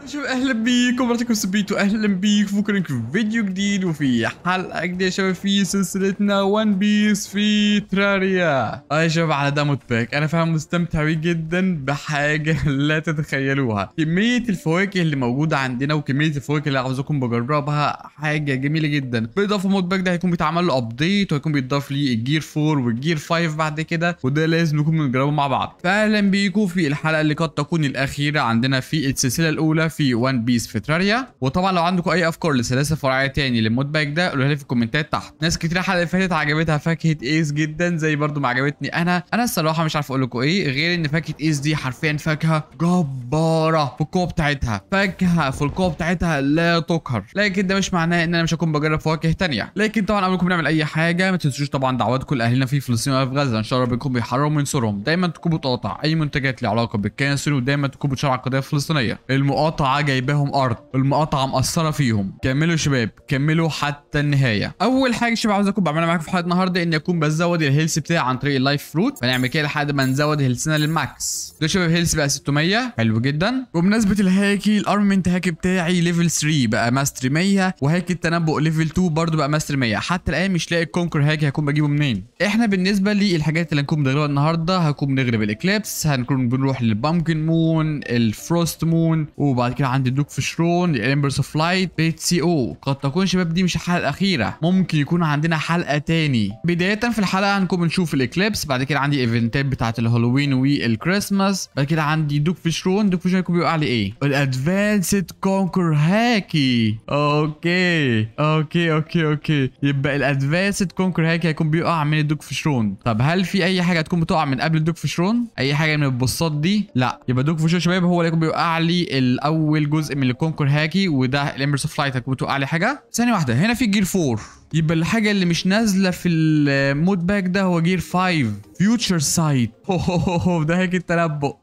شباب اهلا بيكم مرتكم سبيتو اهلا بيكم فكرة في فيديو جديد وفي حلقة جديدة يا شباب في سلسلتنا وان بيس في تراريا اه يا شباب على داموت باك انا فاهم مستمتع بيه جدا بحاجة لا تتخيلوها كمية الفواكه اللي موجودة عندنا وكمية الفواكه اللي عاوزكم بجربها حاجة جميلة جدا بالاضافة مود باك ده هيكون بيتعمل له ابديت وهيكون بيتضاف ليه الجير 4 والجير 5 بعد كده وده لازم نكون بنجربه مع بعض فاهلا بيكم في الحلقة اللي قد تكون الاخيرة عندنا في السلسلة الاولى في وان بيس في تراريا وطبعا لو عندكم اي افكار لسلاسل فرعيه تاني للمود باك ده قولوها لي في الكومنتات تحت ناس كتير الحلقه اللي فاتت عجبتها فاكهه ايس جدا زي برضو ما عجبتني انا انا الصراحه مش عارف اقول لكم ايه غير ان فاكهه ايس دي حرفيا فاكهه جباره في القوه بتاعتها فاكهه في القوه بتاعتها لا تقهر لكن ده مش معناه ان انا مش هكون بجرب فواكه تانية لكن طبعا قبل ما نعمل اي حاجه ما تنسوش طبعا دعواتكم لاهلنا في فلسطين وفي غزه ان شاء الله ربكم بيحرروا من سورهم دايما تكونوا بتقاطع اي منتجات ليها علاقه بالكانسر ودايما تكونوا بتشرع القضيه الفلسطينيه المقاطعه جايباهم ارض المقاطعه مأثره فيهم كملوا يا شباب كملوا حتى النهايه اول حاجه يا شباب عاوز اكون بعملها معاكم في حلقه النهارده اني اكون بزود الهيلث بتاعي عن طريق اللايف فروت فنعمل كده لحد ما نزود هيلثنا للماكس ده يا شباب هيلث بقى 600 حلو جدا وبمناسبه الهاكي الارمنت هاكي بتاعي ليفل 3 بقى ماستر 100 وهاكي التنبؤ ليفل 2 برضه بقى ماستر 100 حتى الان مش لاقي الكونكر هاكي هكون بجيبه منين احنا بالنسبه للحاجات اللي هنكون بنغلبها النهارده هكون بنغلب الاكليبس هنكون بنروح للبامكن مون الفروست مون وبعد كده عندي دوك فشرون الامبرس اوف لايت بيت سي او قد تكون شباب دي مش الحلقه الاخيره ممكن يكون عندنا حلقه تاني بدايه في الحلقه هنكون بنشوف الاكليبس بعد كده عندي ايفنتات بتاعه الهالوين والكريسماس بعد كده عندي دوك فشرون دوك فشرون يكون بيقول لي ايه الادفانسد كونكر هاكي اوكي اوكي اوكي اوكي يبقى الادفانسد كونكر هاكي هيكون بيقع من الدوك فشرون طب هل في اي حاجه هتكون بتقع من قبل الدوك فشرون اي حاجه من البصات دي لا يبقى دوك فشرون شباب هو اللي هيكون بيوقع لي الاول جزء من الكونكر هاكي وده الامبرس اوف لايت هتكون بتوقع لي حاجه ثانيه واحده هنا في جير 4 يبقى الحاجه اللي مش نازله في المود باك ده هو جير 5 فيوتشر سايت ده هيك التنبؤ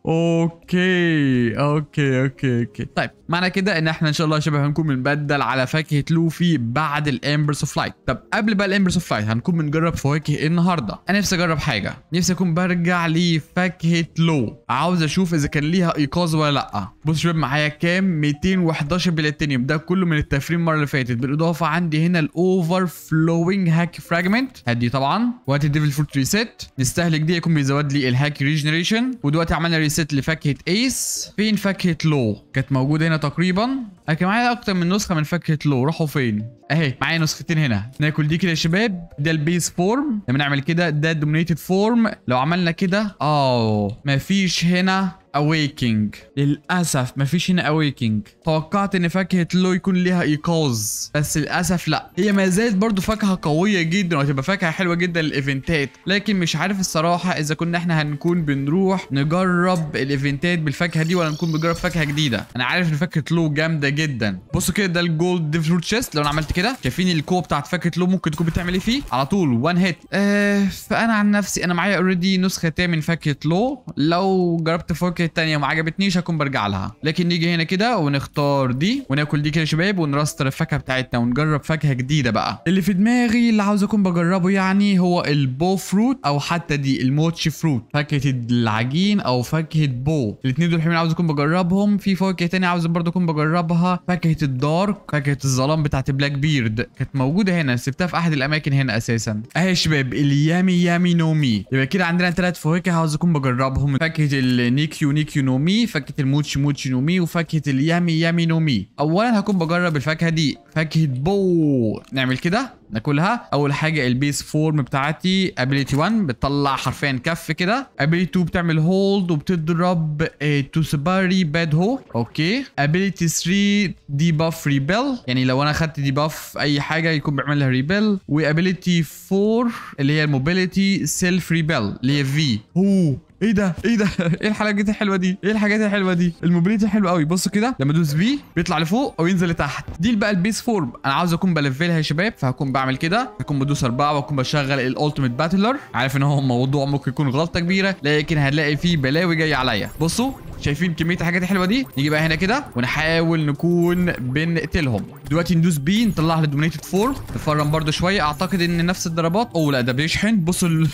اوكي اوكي اوكي اوكي طيب معنى كده ان احنا ان شاء الله يا شباب هنكون بنبدل على فاكهه لوفي بعد الامبرس اوف لايت طب قبل بقى الامبرس اوف لايت هنكون بنجرب فواكه ايه النهارده انا نفسي اجرب حاجه نفسي اكون برجع لفاكهه لو عاوز اشوف اذا كان ليها ايقاظ ولا لا بص يا شباب معايا كام 211 بلاتينيوم ده كله من التفريم المره اللي فاتت بالاضافه عندي هنا الاوفر فلوينج هاك فراجمنت هدي طبعا وقت الديفل فروت ريسيت نستهلك دي يكون بيزود لي الهاك ريجنريشن ودلوقتي عملنا ريسيت لفاكهه ايس فين فاكهه لو كانت موجوده هنا تقريبا انا كان معايا اكتر من نسخه من فاكهه لو راحوا فين اهي معايا نسختين هنا ناكل دي كده يا شباب ده البيس فورم لما نعمل كده ده الدومينيتد فورم لو عملنا كده اه مفيش هنا awaking للاسف مفيش هنا awaking توقعت ان فاكهه لو يكون ليها ايقاظ بس للاسف لا هي ما زالت برضو فاكهه قويه جدا وهتبقى فاكهه حلوه جدا للايفنتات لكن مش عارف الصراحه اذا كنا احنا هنكون بنروح نجرب الايفنتات بالفاكهه دي ولا نكون بنجرب فاكهه جديده انا عارف ان فاكهه لو جامده جدا بصوا كده ده الجولد ديف فروت شيست لو انا عملت كده شايفين الكو بتاعت فاكهه لو ممكن تكون بتعمل ايه فيه على طول وان هيت آه فانا عن نفسي انا معايا اوريدي نسخه تانية من فاكهه لو لو جربت فاكهه التانية وما عجبتنيش هكون برجع لها لكن نيجي هنا كده ونختار دي وناكل دي كده يا شباب ونرستر الفاكهه بتاعتنا ونجرب فاكهه جديده بقى اللي في دماغي اللي عاوز اكون بجربه يعني هو البو فروت او حتى دي الموتشي فروت فاكهه العجين او فاكهه بو الاثنين دول حلوين عاوز اكون بجربهم في فواكه تانية عاوز برضه اكون بجربها فاكهه الدارك فاكهه الظلام بتاعت بلاك بيرد كانت موجوده هنا سبتها في احد الاماكن هنا اساسا اهي يا شباب اليامي يامي نومي يبقى كده عندنا ثلاث فواكه عاوز اكون بجربهم فاكهه النيكيو نيكيو نومي فاكهه الموتشي موتشي نومي وفاكهه اليامي يامي نومي اولا هكون بجرب الفاكهه دي فاكهه بو نعمل كده ناكلها اول حاجه البيس فورم بتاعتي ابيليتي 1 بتطلع حرفيا كف كده ابيليتي 2 بتعمل هولد وبتضرب توسباري باد هو اوكي ابيليتي 3 دي باف ريبل يعني لو انا خدت دي باف اي حاجه يكون بيعمل لها ريبل وابيليتي 4 اللي هي الموبيليتي سيلف ريبل اللي هي في هو ايه ده ايه ده ايه الحاجات الحلوه دي ايه الحاجات الحلوه دي الموبيليتي حلو قوي بصوا كده لما ادوس بي بيطلع لفوق او ينزل لتحت دي بقى البيس فورم انا عاوز اكون بلفلها يا شباب فهكون بعمل كده هكون بدوس اربعه واكون بشغل الالتيميت باتلر عارف ان هو موضوع ممكن يكون غلطه كبيره لكن هنلاقي فيه بلاوي جايه عليا بصوا شايفين كميه الحاجات الحلوه دي نيجي بقى هنا كده ونحاول نكون بنقتلهم دلوقتي ندوس بي نطلع له دومينيتد فورم نفرم برده شويه اعتقد ان نفس الضربات اوه لا ده بيشحن بصوا ال...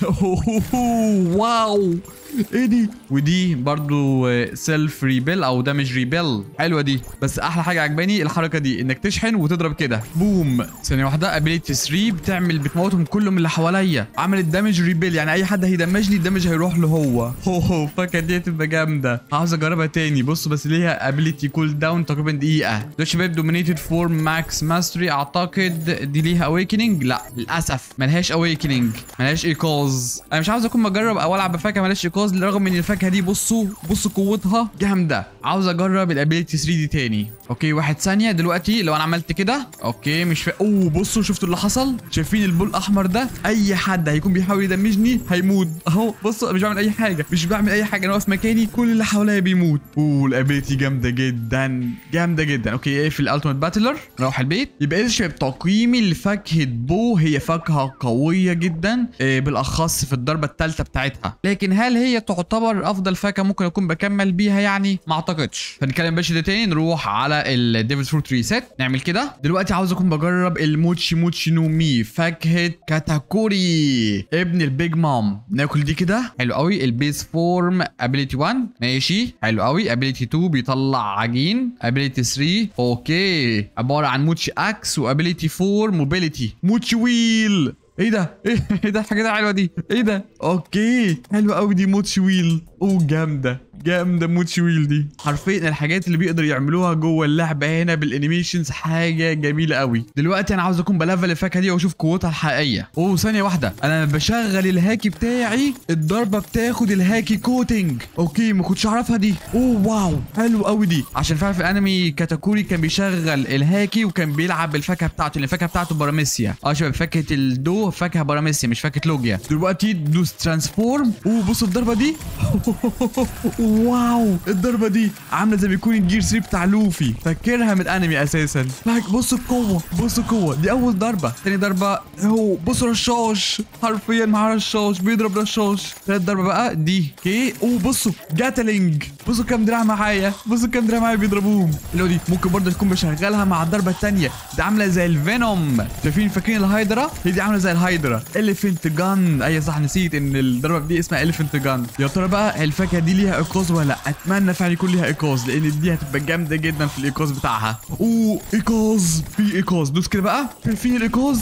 واو ايه دي ودي برضو سيلف ريبيل او دامج ريبيل حلوه دي بس احلى حاجه عجباني الحركه دي انك تشحن وتضرب كده بوم ثانيه واحده ابيليتي 3 بتعمل بتموتهم كلهم اللي حواليا عملت دامج ريبيل يعني اي حد هيدمجني الدمج هيروح له هو هو فاكر دي هتبقى جامده عاوز اجربها تاني بص بس ليها ابيليتي كول داون تقريبا دقيقه ده شباب دومينيتد فورم ماكس ماستري اعتقد دي ليها اويكننج لا للاسف ملهاش اويكننج ملهاش ايقاظ انا مش عاوز اكون بجرب او العب بفاكهه ملهاش ايقاظ رغم ان الفاكهه دي بصوا بصوا قوتها جامده عاوز اجرب الابيليتي 3 دي تاني اوكي واحد ثانيه دلوقتي لو انا عملت كده اوكي مش فا... اوه بصوا شفتوا اللي حصل شايفين البول الاحمر ده اي حد هيكون بيحاول يدمجني هيموت اهو بصوا مش بعمل اي حاجه مش بعمل اي حاجه انا واقف مكاني كل اللي حواليا بيموت اوه الابيليتي جامده جدا جامده جدا اوكي ايه في الالتيميت باتلر نروح البيت يبقى اذا شباب تقييمي لفاكهه بو هي فاكهه قويه جدا إيه بالاخص في الضربه الثالثه بتاعتها لكن هل هي تعتبر افضل فاكهه ممكن اكون بكمل بيها يعني ما اعتقدش فنتكلم باش ده تاني نروح على الديفل فروت ريسيت نعمل كده دلوقتي عاوز اكون بجرب الموتشي موتشي نو مي فاكهه كاتاكوري ابن البيج مام ناكل دي كده حلو قوي البيس فورم ابيليتي 1 ماشي حلو قوي ابيليتي 2 بيطلع عجين ابيليتي 3 اوكي عباره عن موتشي اكس وابيليتي 4 موبيليتي موتشي ويل ايه ده ايه إيه ده الحاجه دي حلوه دي ايه ده اوكي حلوه قوي دي موتشي ويل اوه جامده جامده موتشي ويل دي حرفيا الحاجات اللي بيقدر يعملوها جوه اللعبه هنا بالانيميشنز حاجه جميله قوي دلوقتي انا عاوز اكون بلفل الفاكهه دي واشوف قوتها الحقيقيه اوه ثانيه واحده انا لما بشغل الهاكي بتاعي الضربه بتاخد الهاكي كوتنج اوكي ما كنتش اعرفها دي اوه واو حلو قوي دي عشان فعلا في الانمي كاتاكوري كان بيشغل الهاكي وكان بيلعب بالفاكهه بتاعته لان الفاكهه بتاعته باراميسيا اه شباب فاكهه الدو فاكهه باراميسيا مش فاكهه لوجيا دلوقتي دوس ترانسفورم اوه بصوا الضربه دي واو الضربه دي عامله زي ما يكون الجير 3 بتاع لوفي فاكرها من الانمي اساسا فاك بصوا القوه بصوا القوه دي اول ضربه تاني ضربه هو بصوا رشاش حرفيا مع رشاش بيضرب رشاش تالت ضربه بقى دي اوكي اوه بصوا جاتلينج بصوا كام دراع معايا بصوا كام دراع معايا بيضربوهم اللي هو دي ممكن برضه تكون بشغلها مع الضربه الثانيه ده عامله زي الفينوم شايفين فاكرين الهايدرا هي دي عامله زي الهايدرا اليفنت جان اي صح نسيت ان الضربه دي اسمها اليفنت جان يا ترى بقى الفاكهه دي ليها ايقاظ ولا لا اتمنى فعلا يكون ليها ايقاظ لان دي هتبقى جامده جدا في الايقاظ بتاعها اوه ايقاظ في ايقاظ دوس كده بقى في الايقاظ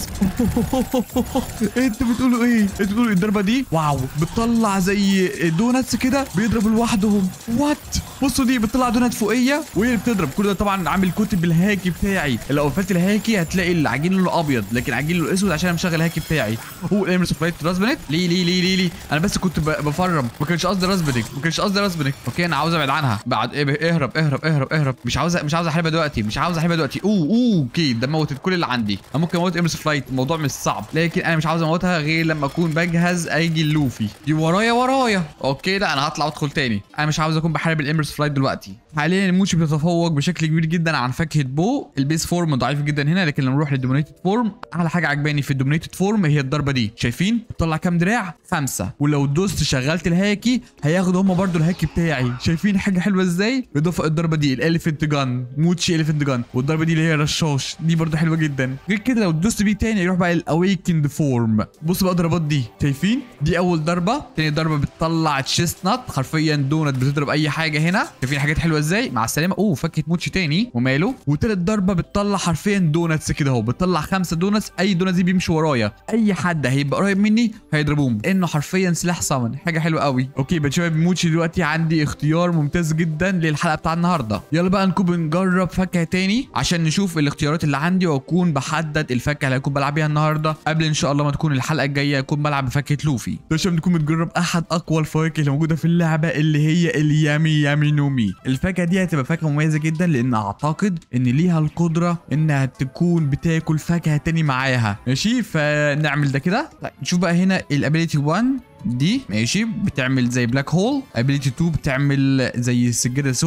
انتوا بتقولوا ايه انتوا بتقولوا الضربه دي واو بتطلع زي دوناتس كده بيضربوا لوحدهم وات بصوا دي بتطلع دونات فوقيه وهي اللي بتضرب كل ده طبعا عامل كتب الهاكي بتاعي لو قفلت الهاكي هتلاقي العجين لونه ابيض لكن العجين لونه اسود عشان انا مشغل الهاكي بتاعي هو الامرس فلايت راسبنت ليه ليه ليه ليه ليه انا بس كنت ب- بفرم ما كانش قصدي راسبنك ما كانش قصدي راسبنك اوكي انا عاوز ابعد عنها بعد ايه اهرب اهرب اهرب اهرب مش عاوز مش عاوز احاربها دلوقتي مش عاوز احاربها دلوقتي اوه اوه اوكي ده موتت كل اللي عندي انا ممكن اموت امرس فلايت الموضوع مش صعب لكن انا مش عاوز اموتها غير لما اكون بجهز اجي اللوفي دي ورايا ورايا اوكي لا انا هطلع وادخل تاني انا مش عاوز اكون بحارب الامرس فلايت دلوقتي حاليا الموتشي بيتفوق بشكل كبير جدا عن فاكهه بو البيس فورم ضعيف جدا هنا لكن لما نروح للدومينيتد فورم احلى حاجه عجباني في الدومينيتد فورم هي الضربه دي شايفين بتطلع كام دراع خمسه ولو دوست شغلت الهاكي هياخدوا هم برضو الهاكي بتاعي شايفين حاجه حلوه ازاي بالاضافه الضربه دي الاليفنت جان موتشي اليفنت جان والضربه دي اللي هي رشاش دي برضو حلوه جدا غير كده لو دوست بيه تاني يروح بقى الاويكند فورم بصوا بقى الضربات دي شايفين دي اول ضربه تاني ضربه بتطلع تشيست نات حرفيا دونت بتضرب اي حاجه هنا شايفين حاجات حلوه ازاي مع السلامه اوه فكت موتشي تاني وماله وتالت ضربه بتطلع حرفيا دونتس كده اهو بتطلع خمسه دونتس اي دونت دي بيمشي ورايا اي حد هيبقى قريب مني هيضربوهم انه حرفيا سلاح صمن حاجه حلوه قوي اوكي بقى شباب موتشي دلوقتي عندي اختيار ممتاز جدا للحلقه بتاع النهارده يلا بقى نكون بنجرب فاكهه تاني عشان نشوف الاختيارات اللي عندي واكون بحدد الفاكهه اللي هكون بلعب بيها النهارده قبل ان شاء الله ما تكون الحلقه الجايه اكون بلعب بفاكهه لوفي ده عشان نكون بنجرب احد اقوى الفواكه اللي موجوده في اللعبه اللي هي اليامي يامي نومي الفاكهه دي هتبقى فاكهه مميزه جدا لان اعتقد ان ليها القدره انها تكون بتاكل فاكهه تاني معاها ماشي فنعمل ده كده طيب نشوف بقى هنا الابيليتي 1 دي ماشي بتعمل زي بلاك هول ابيليتي 2 بتعمل زي سجاده سودا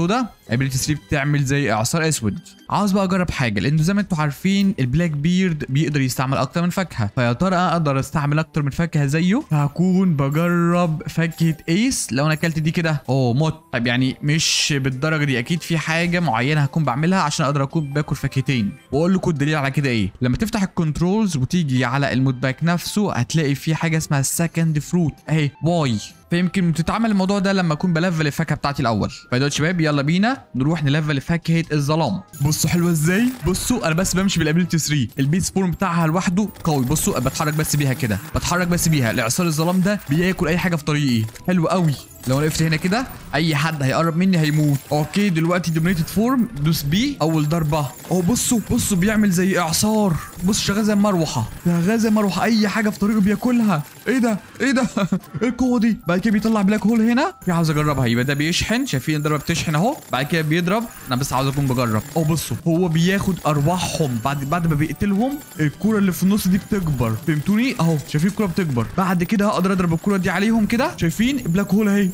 ابيلتي 3 بتعمل زي اعصار اسود عاوز بقى اجرب حاجه لانه زي ما انتم عارفين البلاك بيرد بيقدر يستعمل اكتر من فاكهه فيا ترى اقدر استعمل اكتر من فاكهه زيه فهكون بجرب فاكهه ايس لو انا اكلت دي كده اوه موت طيب يعني مش بالدرجه دي اكيد في حاجه معينه هكون بعملها عشان اقدر اكون باكل فاكهتين واقول لكم الدليل على كده ايه لما تفتح الكنترولز وتيجي على المود باك نفسه هتلاقي في حاجه اسمها سكند فروت اهي واي فيمكن بتتعمل الموضوع ده لما اكون بلفل الفاكهه بتاعتي الاول فدلوقتي شباب يلا بينا نروح نلفل فاكهه الظلام بصوا حلوه ازاي بصوا انا بس بمشي بالابيلتي 3 البيس فورم بتاعها لوحده قوي بصوا بتحرك بس بيها كده بتحرك بس بيها الاعصار الظلام ده بياكل اي حاجه في طريقي حلو قوي لو انا وقفت هنا كده اي حد هيقرب مني هيموت اوكي دلوقتي دومينيتد فورم دوس بي اول ضربه اهو بصوا بصوا بيعمل زي اعصار بص شغال زي مروحه شغال زي مروحه اي حاجه في طريقه بياكلها ايه ده ايه ده ايه القوه دي بعد كده بيطلع بلاك هول هنا في عاوز اجربها يبقى ده بيشحن شايفين الضربه بتشحن اهو بعد كده بيضرب انا بس عاوز اكون بجرب اهو بصوا هو بياخد ارواحهم بعد بعد ما بيقتلهم الكوره اللي في النص دي بتكبر فهمتوني اهو شايفين الكوره بتكبر بعد كده هقدر اضرب الكوره دي عليهم كده شايفين بلاك هول اهي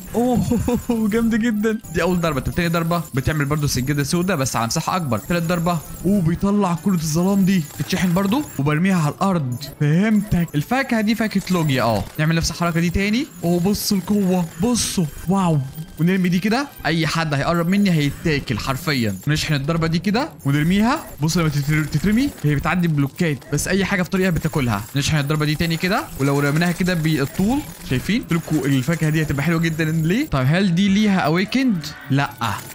اوه جامده جدا دي اول ضربه طب تاني ضربه بتعمل برضو سجاده سوداء بس على مساحه اكبر تالت ضربه اوه بيطلع كره الظلام دي بتشحن برضو وبرميها على الارض فهمتك الفاكهه دي فاكهه لوجيا اه نعمل نفس الحركه دي تاني اوه بصوا القوه بصوا واو ونرمي دي كده اي حد هيقرب مني هيتاكل حرفيا نشحن الضربه دي كده ونرميها بص لما تتر- تترمي هي بتعدي بلوكات بس اي حاجه في طريقها بتاكلها نشحن الضربه دي تاني كده ولو رميناها كده بالطول شايفين قلت لكم الفاكهه دي هتبقى حلوه جدا ليه طيب هل دي ليها اويكند لا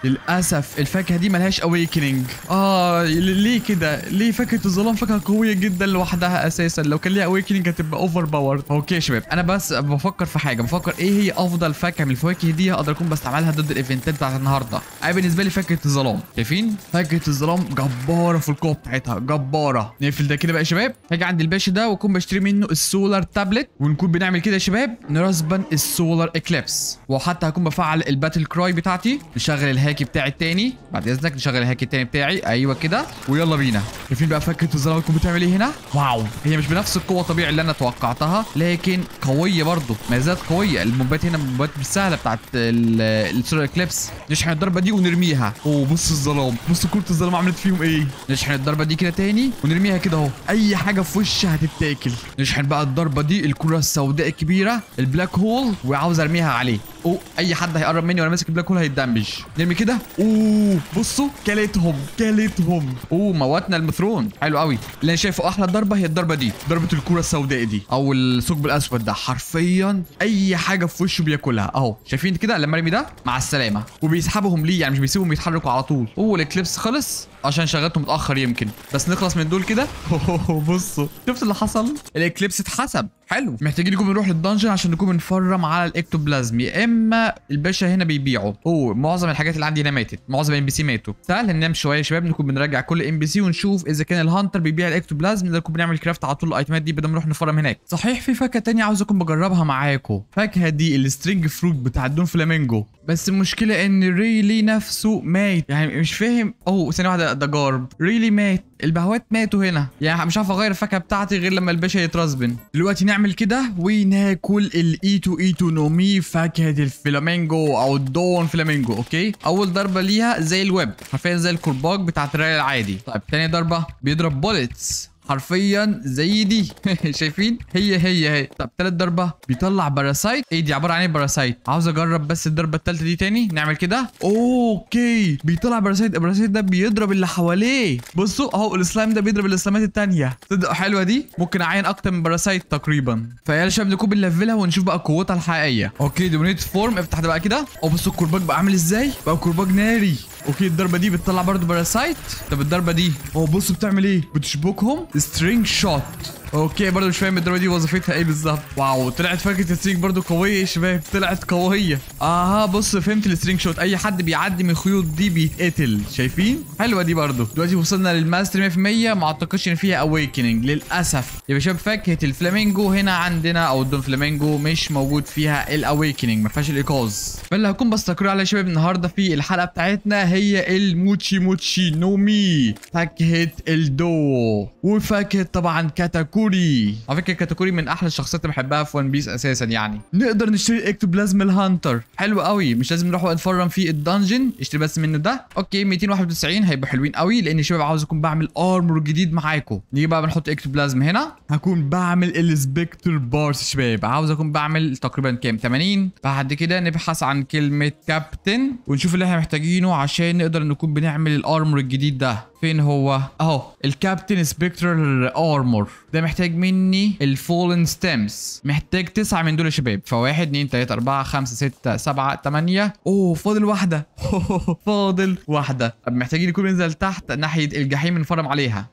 للاسف الفاكهه دي ملهاش اويكننج اه ل- ليه كده ليه فاكهه الظلام فاكهه قويه جدا لوحدها اساسا لو كان ليها اويكننج هتبقى اوفر باور اوكي يا شباب انا بس بفكر في حاجه بفكر ايه هي افضل فاكهه من الفواكه دي اقدر اكون بستعملها ضد الايفنتات بتاعت النهارده انا بالنسبه لي فاكهه الظلام شايفين فاكهه الظلام جباره في القوه بتاعتها جباره نقفل ده كده بقى يا شباب هاجي عند الباشا ده واكون بشتري منه السولار تابلت ونكون بنعمل كده يا شباب نرسبن السولار اكليبس وحتى هكون بفعل الباتل كراي بتاعتي نشغل الهاكي بتاعي التاني بعد اذنك نشغل الهاكي التاني بتاعي ايوه كده ويلا بينا شايفين بقى فاكهه الظلام تكون بتعمل ايه هنا واو هي مش بنفس القوه طبيعي اللي انا توقعتها لكن قويه برضه ما زالت قويه الموبات هنا موبات مش سهله بتاعت ال- السولار اكليبس نشحن الضربه دي ونرميها اوه بص الظلام بص كره الظلام عملت فيهم ايه نشحن الضربه دي كده تاني ونرميها كده اهو اي حاجه في وشها هتتاكل نشحن بقى الضربه دي الكره السوداء الكبيره البلاك هول وعاوز ارميها عليه اوه اي حد هيقرب مني وانا ماسك البلاك هول هيتدمج نرمي كده اوه بصوا كلتهم كلتهم اوه موتنا المثرون حلو قوي اللي انا شايفه احلى ضربه هي الضربه دي ضربه الكره السوداء دي او الثقب الاسود ده حرفيا اي حاجه في وشه بياكلها اهو شايفين كده لما ارمي ده مع السلامه وبيسحبهم ليه يعني مش بيسيبهم يتحركوا على طول اوه الاكليبس خلص عشان شغلته متاخر يمكن بس نخلص من دول كده بصوا شفت اللي حصل الاكليبس اتحسب حلو محتاجين نكون نروح للدنجن عشان نكون بنفرم على الاكتوبلازم يا اما الباشا هنا بيبيعه اوه معظم الحاجات اللي عندي هنا ماتت معظم الام بي سي ماتوا سهل ننام شويه يا شباب نكون بنراجع كل ام بي سي ونشوف اذا كان الهانتر بيبيع الاكتوبلازم نقدر نكون بنعمل كرافت على طول الايتمات دي بدل ما نروح نفرم هناك صحيح في فاكهه تانية عاوز اكون بجربها معاكم فاكهه دي السترينج فروت بتاع الدون فلامينجو بس المشكله ان ريلي نفسه مات يعني مش فاهم اوه ثانيه واحده ده جارب ريلي مات البهوات ماتوا هنا يعني مش عارف اغير الفاكهه بتاعتي غير لما الباشا يترسبن دلوقتي نعمل كده وناكل الايتو ايتو نومي فاكهه الفلامينجو او الدون فلامينجو اوكي اول ضربه ليها زي الويب حرفيا زي الكرباج بتاعت الريال العادي طيب تاني ضربه بيضرب بوليتس حرفيا زي دي شايفين هي هي هي طب تالت ضربه بيطلع باراسايت ايه دي عباره عن ايه باراسايت عاوز اجرب بس الضربه التالته دي تاني نعمل كده اوكي بيطلع باراسايت الباراسايت ده بيضرب اللي حواليه بصوا اهو السلايم ده بيضرب السلايمات التانيه تصدق حلوه دي ممكن اعين اكتر من باراسايت تقريبا فيا شباب نكون بنلفلها ونشوف بقى قوتها الحقيقيه اوكي دومينيت فورم افتح ده بقى كده او بصوا الكرباج بقى عامل ازاي بقى كرباج ناري اوكي الضربه دي بتطلع برضو باراسايت طب الضربه دي اوه بصوا بتعمل ايه بتشبكهم سترينج شوت اوكي برضو مش فاهم الضربه دي وظيفتها ايه بالظبط واو طلعت فاكهه السترينج برضو قويه يا شباب طلعت قويه اها بص فهمت السترينج شوت اي حد بيعدي من الخيوط دي بيتقتل شايفين حلوه دي برضو دلوقتي وصلنا للماستر 100% ما اعتقدش ان فيها اويكننج للاسف يا شباب فاكهه الفلامينجو هنا عندنا او الدون فلامينجو مش موجود فيها الاويكننج ما فيهاش الايقاظ فاللي هكون بستقر عليه يا شباب النهارده في الحلقه بتاعتنا هي الموتشي موتشي نومي فاكهه الدو وفاكهه طبعا كاتاكو كاتاكوري على فكره كاتاكوري من احلى الشخصيات اللي بحبها في ون بيس اساسا يعني نقدر نشتري اكتوبلازم الهانتر حلو قوي مش لازم نروح نفرم في الدنجن اشتري بس منه ده اوكي 291 هيبقوا حلوين قوي لان شباب عاوز اكون بعمل ارمور جديد معاكم نيجي بقى بنحط اكتوبلازم هنا هكون بعمل السبكتر بارز شباب عاوز اكون بعمل تقريبا كام 80 بعد كده نبحث عن كلمه كابتن ونشوف اللي احنا محتاجينه عشان نقدر نكون بنعمل الارمور الجديد ده فين هو اهو الكابتن سبكترال ارمور ده محتاج مني الفولن ستيمز محتاج تسعة من دول يا شباب فواحد اتنين تلاتة أربعة خمسة ستة سبعة تمانية اوه فاضل واحدة فاضل واحدة طب محتاجين يكون ننزل تحت ناحية الجحيم نفرم عليها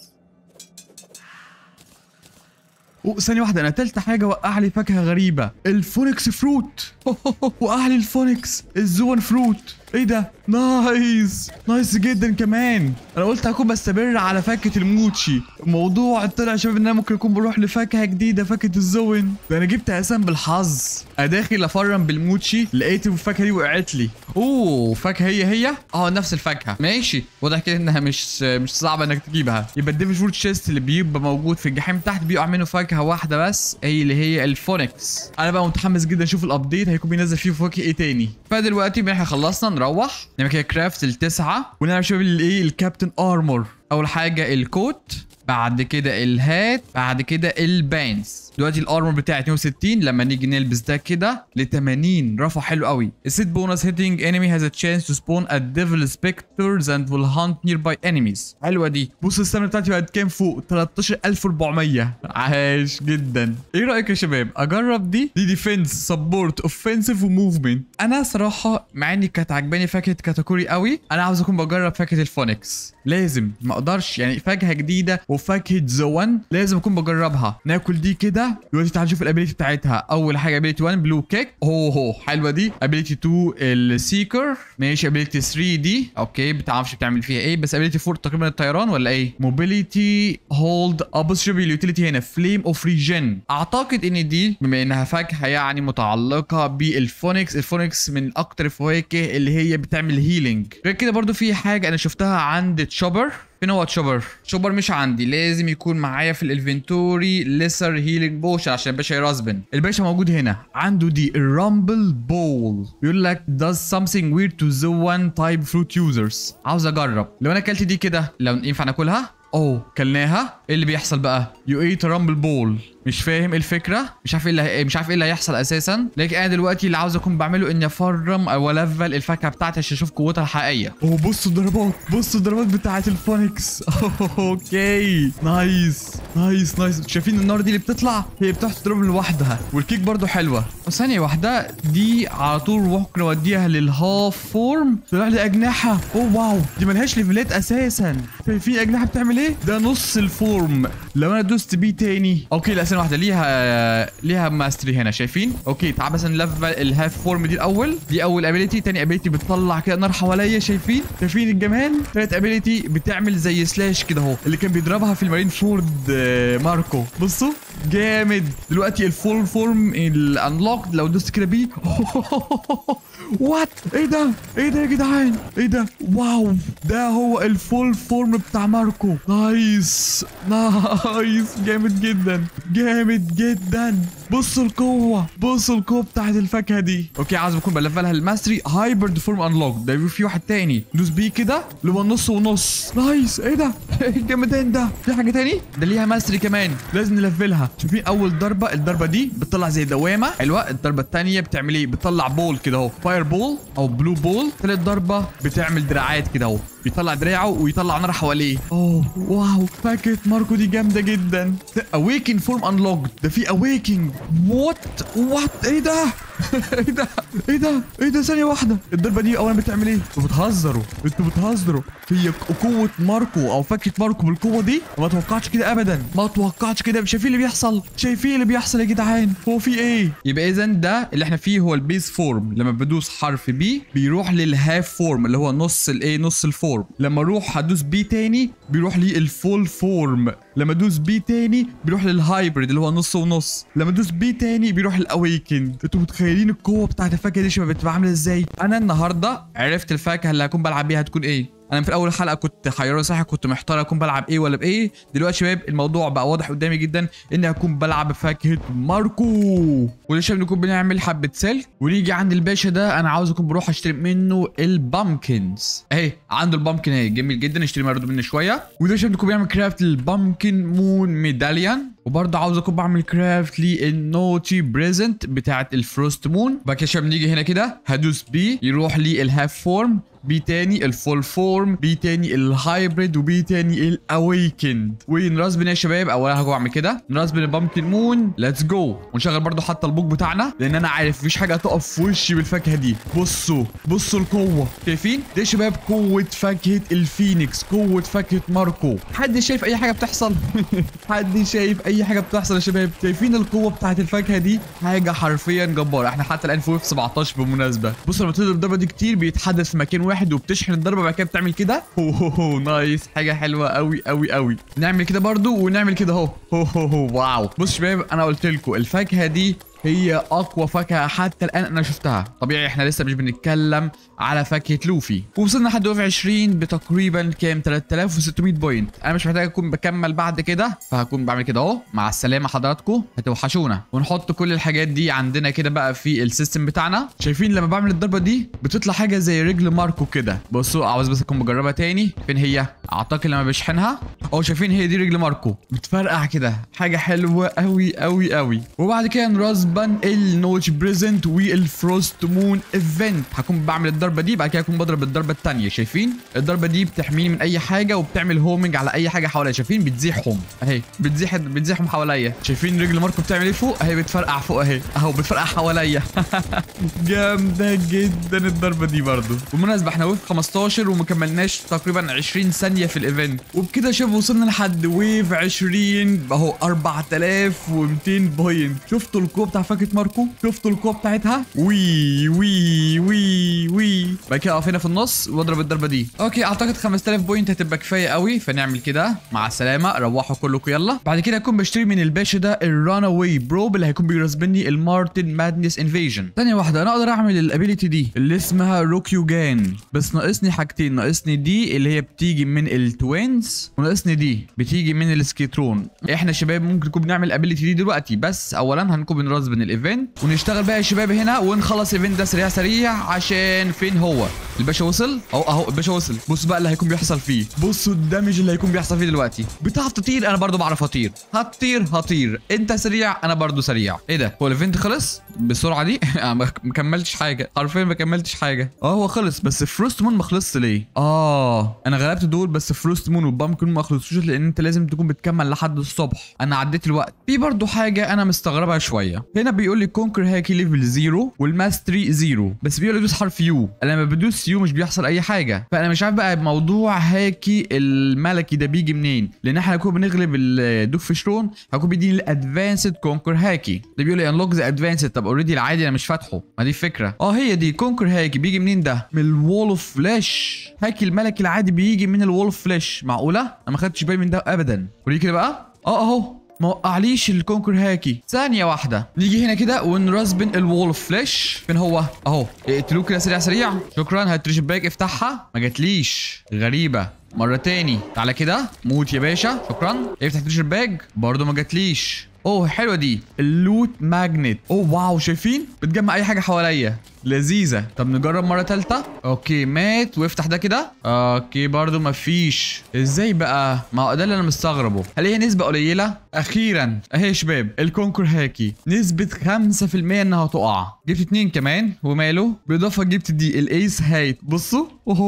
أوه، ثانية واحدة أنا تالتة حاجة وقع لي فاكهة غريبة الفونكس فروت وقع لي الفونكس الزون فروت ايه ده نايس نايس جدا كمان انا قلت هكون بستمر على فاكهه الموتشي الموضوع طلع يا شباب ان انا ممكن اكون بروح لفاكهه جديده فاكهه الزون ده انا جبت اساسا بالحظ انا داخل افرم بالموتشي لقيت الفاكهه دي وقعت لي اوه فاكهه هي هي اه نفس الفاكهه ماشي واضح كده انها مش مش صعبه انك تجيبها يبقى الديفل فروت شيست اللي بيبقى موجود في الجحيم تحت بيقع منه فاكهه واحده بس هي اللي هي الفونكس انا بقى متحمس جدا اشوف الابديت هيكون بينزل فيه فواكه ايه تاني فدلوقتي بقى احنا خلصنا نروح نعمل كده كرافت التسعه ونعمل شباب الايه الكابتن ارمور اول حاجه الكوت بعد كده الهات بعد كده البانس دلوقتي الارمور بتاعي 62 لما نيجي نلبس ده كده ل 80 رفع حلو قوي السيت بونس هيتنج انمي هاز ا تشانس تو سبون ا ديفل سبكترز اند ويل هانت نير باي انيميز حلوه دي بص السنه بتاعتي بقت كام فوق 13400 عاش جدا ايه رايك يا شباب اجرب دي دي ديفنس سبورت اوفنسيف وموفمنت انا صراحه مع اني كانت عجباني فاكهه كاتاكوري قوي انا عاوز اكون بجرب فاكهه الفونكس لازم ما اقدرش يعني فاكهه جديده وفاكهه زوان لازم اكون بجربها ناكل دي كده دلوقتي تعال نشوف الابيليتي بتاعتها اول حاجه ابيليتي 1 بلو كيك اوه هو حلوه دي ابيليتي 2 السيكر ماشي ابيليتي 3 دي اوكي بتعرفش بتعمل فيها ايه بس ابيليتي 4 تقريبا الطيران ولا ايه موبيليتي هولد ابص شوف اليوتيليتي هنا فليم اوف ريجن اعتقد ان دي بما انها فاكهه يعني متعلقه بالفونكس الفونكس من اكتر الفواكه اللي هي بتعمل هيلينج غير كده برضو في حاجه انا شفتها عند تشوبر فين هو تشوبر؟ تشوبر مش عندي لازم يكون معايا في الانفنتوري ليسر هيلينج بوشن عشان الباشا يرازبن الباشا موجود هنا عنده دي الرامبل بول بيقول لك does something weird to the one type fruit users عاوز اجرب لو انا اكلت دي كده لو ينفع ناكلها اوه كلناها ايه اللي بيحصل بقى يو ايت رامبل بول مش فاهم ايه الفكره مش عارف ايه اللي مش عارف ايه اللي هيحصل اساسا لكن انا دلوقتي اللي عاوز اكون بعمله اني افرم او الفل الفاكهه بتاعتي عشان اشوف قوتها الحقيقيه اوه بصوا الضربات بصوا الضربات بتاعه الفونكس اوكي نايس نايس نايس شايفين النار دي اللي بتطلع هي بتروح تضرب لوحدها والكيك برضو حلوه ثانيه واحده دي على طول ممكن اوديها للهاف فورم طلع لي اجنحه اوه واو دي ملهاش ليفلات اساسا في اجنحه بتعمل ايه ده نص الفورم لو انا دوست بيه تاني اوكي لا ثانيه واحده ليها ليها ماستري هنا شايفين اوكي تعال بس نلفل الهاف فورم دي الاول دي اول ابيليتي تاني ابيليتي بتطلع كده نار حواليا شايفين شايفين الجمال تالت ابيليتي بتعمل زي سلاش كده اهو اللي كان بيضربها في المارين فورد آه، ماركو بصوا جامد دلوقتي الفول فورم الانلوكد لو دوست كده بيه وات ايه ده ايه ده يا جدعان ايه ده واو ده هو الفول فورم بتاع ماركو نايس نايس جامد جدا جامد جدا بصوا القوة بصوا القوة بتاعت الفاكهة دي اوكي عايز بكون بلفلها الماستري هايبرد فورم انلوك ده في واحد تاني دوس بيه كده اللي هو نص ونص نايس ايه ده ايه الجامدين ده في حاجة تاني ده ليها ماستري كمان لازم نلفلها شوفين اول ضربة الضربة دي بتطلع زي دوامة حلوة الضربة التانية بتعمل ايه بتطلع بول كده اهو فاير بول او بلو بول تالت ضربة بتعمل دراعات كده اهو بيطلع دراعه ويطلع نار حواليه اوه واو فاكهة ماركو دي جامدة جدا اويكن فورم انلوكد ده في اويكن وات وات ايه ده ايه ده ايه ده ايه ده ثانية واحدة الضربة دي اولا بتعمل ايه انتوا بتهزروا انتوا بتهزروا هي قوة ماركو او فاكهة ماركو بالقوة دي ما توقعتش كده ابدا ما توقعتش كده شايفين اللي بيحصل شايفين اللي بيحصل يا جدعان هو في ايه يبقى اذا ده اللي احنا فيه هو البيز فورم لما بدوس حرف بي بيروح للهاف فورم اللي هو نص الايه نص الفورم لما اروح هدوس بي تاني بيروح لي الفول فورم لما ادوس بي تاني بيروح للهايبرد اللي هو نص ونص لما ادوس بي تاني بيروح الاويكن انتوا متخيلين القوه بتاعت الفاكهه دي شباب بتبقى عامله ازاي انا النهارده عرفت الفاكهه اللي هكون بلعب بيها هتكون ايه انا في اول حلقه كنت حيران صح كنت محتار اكون بلعب ايه ولا بايه دلوقتي شباب الموضوع بقى واضح قدامي جدا اني هكون بلعب بفاكهه ماركو وده شباب نكون بنعمل حبه سلك ونيجي عند الباشا ده انا عاوز اكون بروح اشتري منه البامكنز اهي عنده البامكن اهي جميل جدا اشتري برضه منه شويه وده شباب نكون بيعمل كرافت للبامكن مون ميداليون وبرضه عاوز اكون بعمل كرافت للنوتي بريزنت بتاعت الفروست مون بعد كده شباب نيجي هنا كده هدوس بي يروح لي الهاف فورم بي تاني الفول فورم بي تاني الهايبريد وبي تاني الاويكند ونرسبن يا شباب اولا هجو اعمل كده نرسبن البامكن مون ليتس جو ونشغل برضو حتى البوك بتاعنا لان انا عارف مفيش حاجه هتقف في وشي بالفاكهه دي بصوا بصوا القوه شايفين ده يا شباب قوه فاكهه الفينيكس قوه فاكهه ماركو حد شايف اي حاجه بتحصل حد شايف اي حاجه بتحصل يا شباب شايفين القوه بتاعت الفاكهه دي حاجه حرفيا جباره احنا حتى الان في ويف 17 بالمناسبه بصوا لما تضرب الضربه دي كتير بيتحدث في مكان واحد وبتشحن الضربه بعد كده بتعمل كده هو هو هو نايس حاجه حلوه قوي قوي قوي نعمل كده برضو ونعمل كده اهو هو هو هو واو بصوا يا شباب انا قلت لكم الفاكهه دي هي اقوى فاكهه حتى الان انا شفتها طبيعي احنا لسه مش بنتكلم على فاكهه لوفي وصلنا لحد ويف 20 بتقريبا كام 3600 بوينت انا مش محتاج اكون بكمل بعد كده فهكون بعمل كده اهو مع السلامه حضراتكم هتوحشونا ونحط كل الحاجات دي عندنا كده بقى في السيستم بتاعنا شايفين لما بعمل الضربه دي بتطلع حاجه زي رجل ماركو كده بصوا عاوز بس اكون بجربها تاني فين هي اعتقد لما بشحنها اهو شايفين هي دي رجل ماركو بتفرقع كده حاجه حلوه قوي قوي قوي وبعد كده نرسبن النوتش بريزنت والفروست مون ايفنت هكون بعمل الضربه دي بعد كده هكون بضرب الضربه الثانيه شايفين الضربه دي بتحميني من اي حاجه وبتعمل هومنج على اي حاجه حواليا شايفين بتزيحهم اهي بتزيح بتزيحهم حواليا شايفين رجل ماركو بتعمل ايه فوق اهي بتفرقع فوق اهي اهو بتفرقع حواليا جامده جدا الضربه دي برضو بالمناسبه احنا ويف 15 وما كملناش تقريبا 20 ثانيه في الايفنت وبكده شوف وصلنا لحد ويف 20 اهو 4200 بوينت شفتوا القوه بتاع فاكهه ماركو شفتوا القوه بتاعتها وي وي وي وي بعد كده اقف هنا في النص واضرب الضربه دي اوكي اعتقد 5000 بوينت هتبقى كفايه قوي فنعمل كده مع السلامه روحوا كلكم يلا بعد كده هكون بشتري من الباشا ده الران اواي بروب اللي هيكون بيرسبني المارتن مادنس انفيجن ثانيه واحده انا اقدر اعمل الابيليتي دي اللي اسمها روكيوجان بس ناقصني حاجتين ناقصني دي اللي هي بتيجي من التوينز وناقصني دي بتيجي من السكيترون احنا شباب ممكن نكون بنعمل الابيليتي دي دلوقتي بس اولا هنكون بنرسبن الايفنت ونشتغل بقى يا شباب هنا ونخلص الايفنت ده سريع سريع عشان فين هو الباشا وصل اهو اهو الباشا وصل بص بقى اللي هيكون بيحصل فيه بصوا الدمج اللي هيكون بيحصل فيه دلوقتي بتعرف تطير انا برضو بعرف اطير هتطير هطير انت سريع انا برضو سريع ايه ده هو الايفنت خلص بالسرعه دي أنا ما ما كملتش حاجه حرفيا ما كملتش حاجه اه هو خلص بس فروست مون ما خلصش ليه اه انا غلبت دول بس فروست مون والبامكن ما خلصوش لان انت لازم تكون بتكمل لحد الصبح انا عديت الوقت في برضو حاجه انا مستغربها شويه هنا بيقول لي كونكر هاكي ليفل زيرو والماستري زيرو بس بيقول لي دوس حرف يو انا لما بدوس يو مش بيحصل اي حاجه فانا مش عارف بقى موضوع هاكي الملكي ده بيجي منين لان احنا هنكون بنغلب الدوك فيشرون هكون بيديني الادفانسد كونكر هاكي ده بيقول لي انلوك ذا ادفانسد طب اوريدي العادي انا مش فاتحه ما دي الفكره اه هي دي كونكر هاكي بيجي منين ده من الوول اوف فلاش هاكي الملكي العادي بيجي من الوول اوف فلاش معقوله انا ما خدتش بالي من ده ابدا وريني كده بقى اه اهو ما وقعليش الكونكر هاكي ثانية واحدة نيجي هنا كده ونرسبن الوول اوف فلاش فين هو اهو اقتلوه كده سريع سريع شكرا هاتريش باك افتحها ما جاتليش غريبة مرة تاني تعالى كده موت يا باشا شكرا افتح تريش باج برضه ما جاتليش اوه حلوه دي اللوت ماجنت اوه واو شايفين بتجمع اي حاجه حواليا لذيذه طب نجرب مره ثالثه اوكي مات وافتح ده كده اوكي برضو مفيش ازاي بقى ما هو ده اللي انا مستغربه هل هي نسبه قليله اخيرا اهي يا شباب الكونكر هاكي نسبه 5% انها تقع جبت اتنين كمان وماله بالاضافه جبت دي الايس هايت بصوا اوه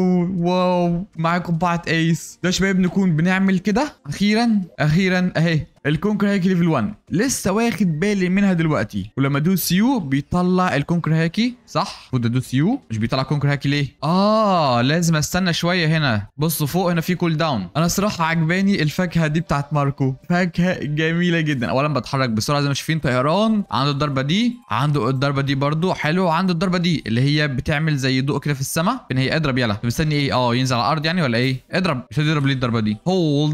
واو معاكم قبعه ايس ده يا شباب نكون بنعمل كده اخيرا اخيرا اهي الكونكر هاكي ليفل 1 لسه واخد بالي منها دلوقتي ولما ادوس يو بيطلع الكونكر هاكي صح المفروض ادوس يو مش بيطلع كونكر هاكي ليه اه لازم استنى شويه هنا بصوا فوق هنا في كول داون انا صراحه عجباني الفاكهه دي بتاعت ماركو فاكهه جميله جدا اولا بتحرك بسرعه زي ما شايفين طيران عنده الضربه دي عنده الضربه دي برضو حلو عنده الضربه دي اللي هي بتعمل زي ضوء كده في السماء فين هي اضرب يلا طب مستني ايه اه ينزل على الارض يعني ولا ايه اضرب مش هتضرب ليه الضربه دي هولد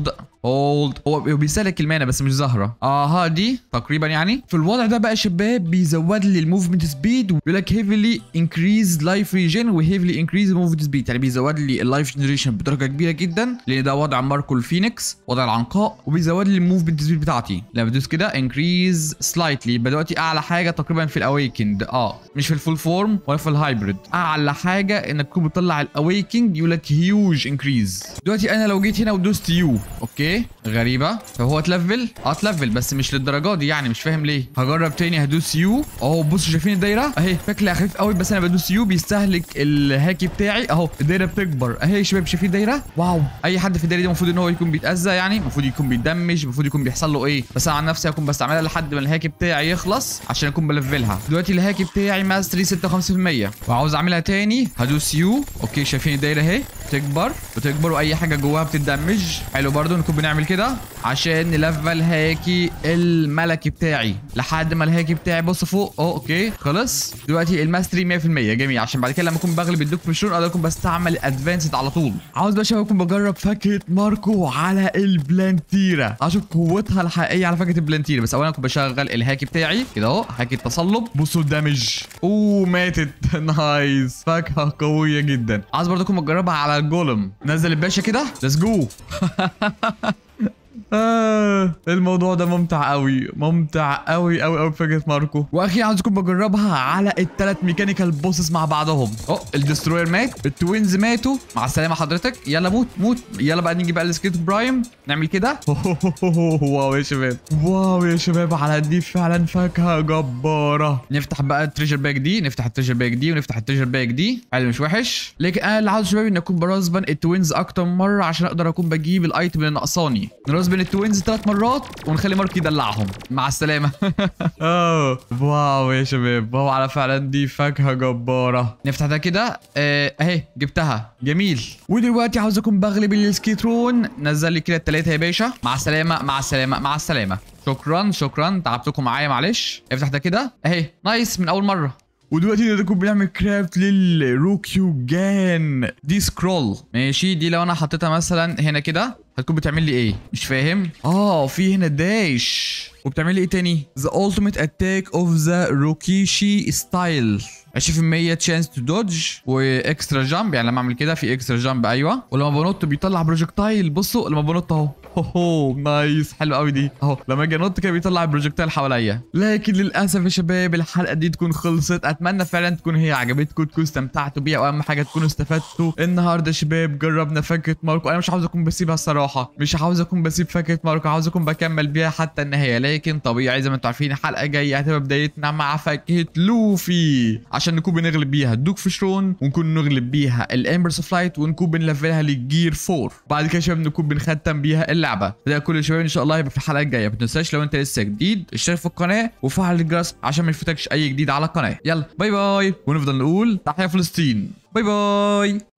هولد هو هو بيسالك المانا بس مش ظاهره اها دي تقريبا يعني في الوضع ده بقى يا شباب بيزود لي الموفمنت سبيد ويقول لك هيفلي انكريز لايف ريجن وهيفلي انكريز الموفمنت سبيد يعني بيزود لي اللايف جنريشن بدرجه كبيره جدا لان ده وضع ماركو الفينيكس وضع العنقاء وبيزود لي الموفمنت سبيد بتاعتي لما بدوس كده انكريز سلايتلي يبقى دلوقتي اعلى حاجه تقريبا في الاويكند اه مش في الفول فورم ولا في الهايبريد اعلى حاجه انك تكون بتطلع الاويكنج يقول لك هيوج انكريز دلوقتي انا لو جيت هنا ودوست يو اوكي غريبه فهو اتلفل اه اتلفل بس مش للدرجه دي يعني مش فاهم ليه هجرب تاني هدوس يو اهو بصوا شايفين الدايره اهي شكلها خفيف قوي بس انا بدوس يو بيستهلك الهاكي بتاعي اهو الدايره بتكبر اهي يا شباب شايفين الدايره واو اي حد في الدايره دي المفروض ان هو يكون بيتاذى يعني المفروض يكون بيتدمج المفروض يكون بيحصل له ايه بس انا عن نفسي هكون بستعملها لحد ما الهاكي بتاعي يخلص عشان اكون بلفلها دلوقتي الهاكي بتاعي ماستري 56% وعاوز اعملها تاني هدوس يو اوكي شايفين الدايره اهي بتكبر بتكبر واي حاجه جواها بتتدمج حلو برضو نكون بنعمل كده عشان نلفل هاكي الملكي بتاعي لحد ما الهاكي بتاعي بص فوق اه اوكي خلص دلوقتي الماستري 100% جميل عشان بعد كده لما اكون بغلب الدوك في الشور اقدر اكون بستعمل ادفانسد على طول عاوز بقى شباب اكون بجرب فاكهه ماركو على البلانتيرا عشان قوتها الحقيقيه على فاكهه البلانتيرا بس اولا اكون بشغل الهاكي بتاعي كده اهو هاكي التصلب بصوا الدمج اوه ماتت نايس فاكهه قويه جدا عاوز برضه اكون بجربها على الجولم نزل الباشا كده ليتس جو آه الموضوع ده ممتع قوي ممتع قوي قوي قوي فكره ماركو واخيرا عاوزكم بجربها على الثلاث ميكانيكال بوسز مع بعضهم اه الدستروير مات التوينز ماتوا مع السلامه حضرتك يلا موت موت يلا بقى نيجي بقى السكيت برايم نعمل كده واو يا شباب واو يا شباب على دي فعلا فاكهه جباره نفتح بقى التريجر باك دي نفتح التريجر باك دي ونفتح التريجر باك دي حلو مش وحش لكن انا اللي عاوز شباب ان اكون برازبن التوينز اكتر مره عشان اقدر اكون بجيب الايتم اللي ناقصاني نرازبن التوينز ثلاث مرات ونخلي مارك يدلعهم مع السلامه اه واو يا شباب واو على فعلا دي فاكهه جباره نفتح ده كده آه، اهي جبتها جميل ودلوقتي عاوز اكون بغلب السكيترون نزل لي كده التلاته يا باشا مع السلامه مع السلامه مع السلامه شكرا شكرا تعبتكم معايا معلش افتح ده كده اهي نايس من اول مره ودلوقتي نقدر نكون بنعمل كرافت للروكيوجان دي سكرول ماشي دي لو انا حطيتها مثلا هنا كده هتكون بتعمل لي ايه مش فاهم اه في هنا داش وبتعمل لي ايه تاني The ultimate attack of the Rokishi style 20% chance to dodge واكسترا جامب يعني لما اعمل كده في اكسترا جامب ايوه ولما بنط بيطلع بروجكتايل بصوا لما بنط اهو هو نايس حلو قوي دي اهو لما اجي انط كده بيطلع البروجكتايل حواليا لكن للاسف يا شباب الحلقه دي تكون خلصت اتمنى فعلا تكون هي عجبتكم تكونوا استمتعتوا بيها واهم حاجه تكونوا استفدتوا النهارده يا شباب جربنا فاكهه ماركو انا مش عاوز اكون بسيبها الصراحه مش عاوز اكون بسيب فاكهه ماركو عاوز اكون بكمل بيها حتى النهايه لكن طبيعي زي ما انتم عارفين الحلقه الجايه هتبقى بدايتنا مع فاكهه لوفي عشان نكون بنغلب بيها الدوك فيشرون ونكون نغلب بيها الامبرس اوف لايت ونكون بنلفلها للجير 4 بعد كده يا شباب نكون بنختم بيها اللعبه ده كل يا شباب ان شاء الله هيبقى في الحلقه الجايه ما تنساش لو انت لسه جديد اشترك في القناه وفعل الجرس عشان ما يفوتكش اي جديد على القناه يلا باي باي ونفضل نقول تحيا فلسطين باي باي